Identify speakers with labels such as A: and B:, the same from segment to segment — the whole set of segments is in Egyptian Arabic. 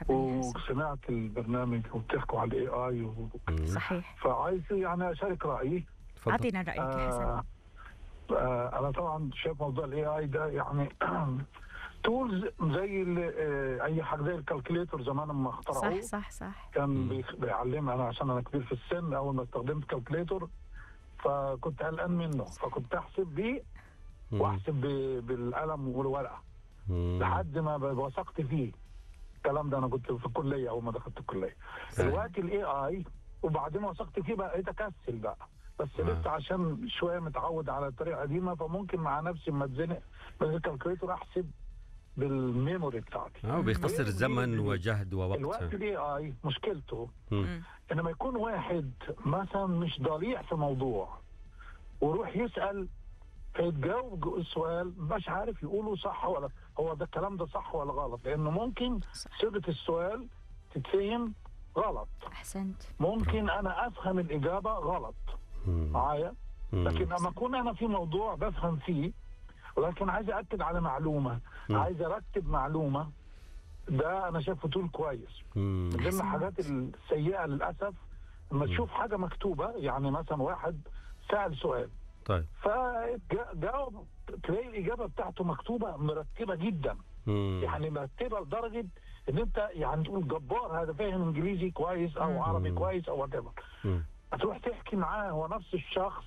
A: ربنا يحسن
B: وسمعت البرنامج وبتحكوا على الاي اي و...
C: مم.
A: صحيح
B: فعايز يعني اشارك رايي
C: تفضل
A: اعطينا رايك يا حسن
B: آه آه انا طبعا شايف موضوع الاي اي ده يعني تولز زي ال- آه، اي حاجه زي الكالكوليتر زمان لما اخترعوه
A: صح صح صح
B: كان
C: مم.
B: بيخ- بيعلمني انا عشان انا كبير في السن اول ما استخدمت كالكوليتر فكنت قلقان منه فكنت احسب بيه
C: مم.
B: واحسب ب- بالقلم والورقه
C: مم.
B: لحد ما ب- وثقت فيه الكلام ده انا كنت في الكليه اول ما دخلت الكليه
C: صحيح.
B: دلوقتي الاي اي وبعدين وثقت فيه بقى بقيت اكسل بقى بس
C: آه.
B: لسه عشان شويه متعود على الطريقه القديمه فممكن مع نفسي لما اتزنق من الكالكوليتر احسب بالميموري بتاعتي
C: اه بيختصر
B: مم.
C: زمن وجهد
B: الوقت
C: ووقت
B: الاي اي مشكلته
C: مم.
A: مم.
B: انما يكون واحد مثلا مش ضليع في موضوع ويروح يسال فيتجاوب السؤال مش عارف يقوله صح ولا هو ده الكلام ده صح ولا غلط لانه ممكن
A: صح.
B: صيغه السؤال تتفهم غلط
A: احسنت
B: ممكن انا افهم الاجابه غلط
C: مم.
B: معايا
C: مم.
B: لكن لما اكون انا في موضوع بفهم فيه ولكن عايز اكد على معلومه
C: مم.
B: عايز ارتب معلومه ده انا شايفه تول كويس
C: مم.
B: من ضمن
A: أحسنت.
B: الحاجات السيئه للاسف لما تشوف حاجه مكتوبه يعني مثلا واحد سال سؤال
C: طيب
B: فجاوب تلاقي الاجابه بتاعته مكتوبه مرتبه جدا
C: مم.
B: يعني مرتبه لدرجه ان انت يعني تقول جبار هذا فاهم انجليزي كويس او
A: مم.
B: عربي كويس او وات
C: مم.
B: هتروح تحكي معاه هو نفس الشخص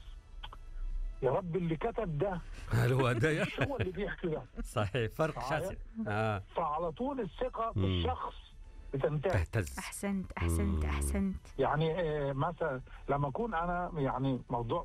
B: يا رب اللي كتب ده
C: هل هو ده
B: مش هو اللي بيحكي ده
C: صحيح فرق شاسع اه
B: فعلى طول الثقه في
C: مم.
B: الشخص بتنتهي
C: تهتز
A: احسنت احسنت
C: مم.
A: احسنت
B: يعني آه، مثلا لما اكون انا يعني موضوع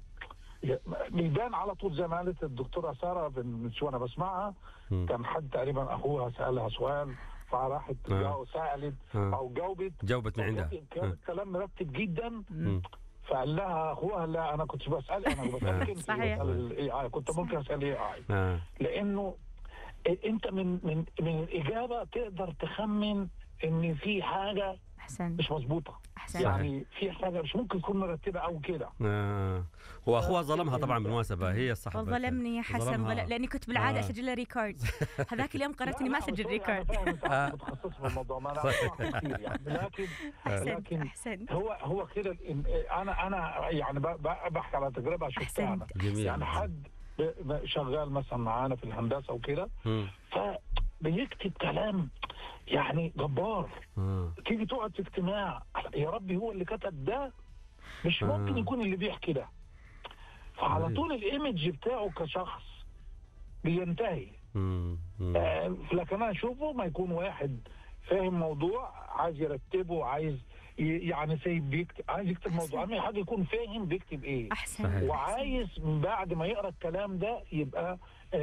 B: بيبان على طول زي ما قالت الدكتوره ساره من شو انا بسمعها
C: مم.
B: كان حد تقريبا اخوها سالها سؤال فراحت
C: آه.
B: جاو- سالت
C: آه.
B: او جاوبت
C: جاوبت من عندها
B: كان
C: آه.
B: الكلام مرتب جدا
C: مم.
B: فقال لها اخوها لا انا كنت بسال انا
C: آه.
B: بسالك انت
A: صحيح.
B: بسال الاي اي كنت ممكن اسال الاي اي
C: آه.
B: لانه انت من من من الاجابه تقدر تخمن ان في حاجه
A: احسنت
B: مش مظبوطه
A: احسنت
B: يعني في حاجه مش ممكن تكون مرتبه او كده
C: آه. هو اخوها ظلمها طبعا بالمناسبه هي صح
A: ظلمني يا حسن
C: ظلمها.
A: ظل... لاني كنت بالعاده
C: آه.
A: اسجل له ريكورد هذاك اليوم قررت اني ما
B: لا، لا،
A: اسجل
B: سوري، أنا
A: ريكورد
B: فاهم إنت
C: آه.
B: متخصص في الموضوع ما انا
C: صحيح.
B: أسمع كتير يعني لكن
A: احسنت
B: لكن
A: احسنت
B: هو هو كده ال- انا انا يعني ب- ب- بحكي على تجربه شفتها انا
A: احسنت
C: جميل
B: يعني حد ب- ب- شغال مثلا معانا في الهندسه وكده
C: مم.
B: فبيكتب كلام يعني جبار
C: آه.
B: تيجي تقعد في اجتماع يا ربي هو اللي كتب ده مش
C: آه.
B: ممكن يكون اللي بيحكي ده فعلى
C: صحيح.
B: طول الايمج بتاعه كشخص بينتهي
C: مم. مم.
B: آه، لكن انا اشوفه ما يكون واحد فاهم موضوع عايز يرتبه عايز ي- يعني سايب بيكتب عايز يكتب موضوع اهم حاجه يكون فاهم بيكتب ايه
A: احسنت
C: صحيح.
B: وعايز من بعد ما يقرا الكلام ده يبقى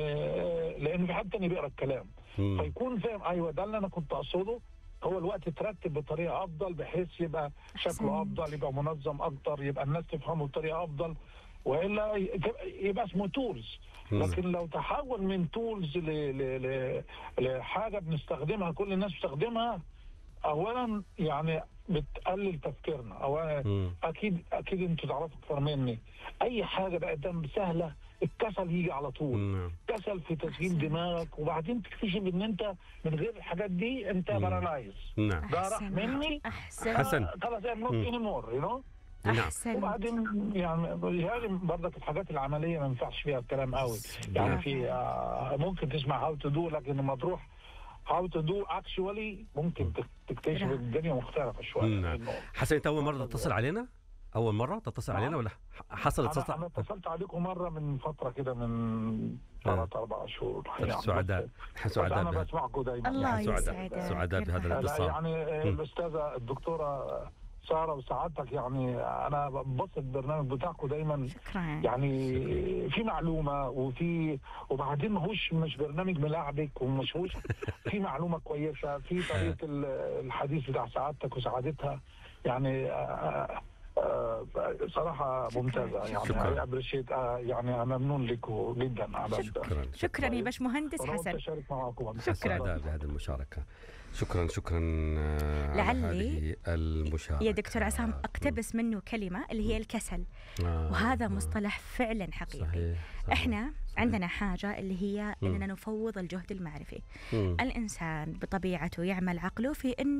B: آه لان في حد تاني بيقرا الكلام
C: مم.
B: فيكون فاهم ايوه ده اللي انا كنت اقصده هو الوقت يترتب بطريقه افضل بحيث يبقى
A: أحسنت.
B: شكله افضل يبقى منظم اكتر يبقى الناس تفهمه بطريقه افضل والا ي- يبقى اسمه تولز
C: مم.
B: لكن لو تحول من تولز ل... ل... ل... لحاجه بنستخدمها كل الناس بتستخدمها اولا يعني بتقلل تفكيرنا اولا
C: مم.
B: اكيد اكيد انتوا تعرفوا اكتر مني اي حاجه بقت دم سهله الكسل يجي على طول
C: نعم.
B: كسل في تشغيل دماغك وبعدين تكتشف ان انت من غير الحاجات دي انت
C: مم.
B: بارالايز
C: نعم
B: ده راح
A: احسنت
B: مني
A: احسنت
C: حسن.
B: خلاص نوت
C: مم.
B: اني مور يو نو
C: نعم
A: احسنت
B: وبعدين يعني يعني برضك الحاجات العمليه ما ينفعش فيها الكلام قوي
C: نعم.
B: يعني في آه، ممكن تسمع هاو تو دو لكن لما تروح هاو تو دو اكشولي ممكن تك- تكتشف
A: نعم.
B: الدنيا مختلفه شويه
C: نعم.
B: إنه
C: حسن انت اول مره تتصل علينا اول مره تتصل
B: نعم.
C: علينا ولا حصلت
B: انا انا
C: اتصال
B: اتصلت عليكم مره من فتره كده من
C: آه.
B: ثلاث اربع شهور
C: طيب، سعداء نحن
B: بس
C: سعداء
B: انا
C: بهذا
B: بسمعكم دايما
A: الله
C: سعداء
A: يسعدك
C: سعداء بهذا
B: لا
C: الاتصال
B: يعني آه،
C: مم.
B: الاستاذه الدكتوره ساره وسعادتك يعني انا ببسط البرنامج بتاعكم دايما
A: شكرا
B: يعني في معلومه وفي وبعدين ماهوش مش برنامج ملاعبك ومش هوش في معلومه كويسه في طريقه ال- الحديث بتاع سعادتك وسعادتها يعني آه، آه، صراحه
A: شكراً.
B: ممتازه
C: شكراً.
B: يعني ابريشيت يعني انا ممنون لكم جدا على
C: شكرا
A: شكرا يا باشمهندس
B: أنا قلت
A: حسن
B: اشارك معكم
A: شكراً.
C: سعداء بهذه المشاركه شكرا شكرا آه، على
A: لعلي
C: هذه المشاركه
A: يا دكتور عصام اقتبس منه كلمه اللي هي الكسل
C: آه،
A: وهذا
C: آه.
A: مصطلح فعلا حقيقي
C: صحيح, صحيح.
A: احنا
C: صحيح.
A: عندنا حاجه اللي هي
C: مم.
A: اننا نفوض الجهد المعرفي
C: مم.
A: الانسان بطبيعته يعمل عقله في انه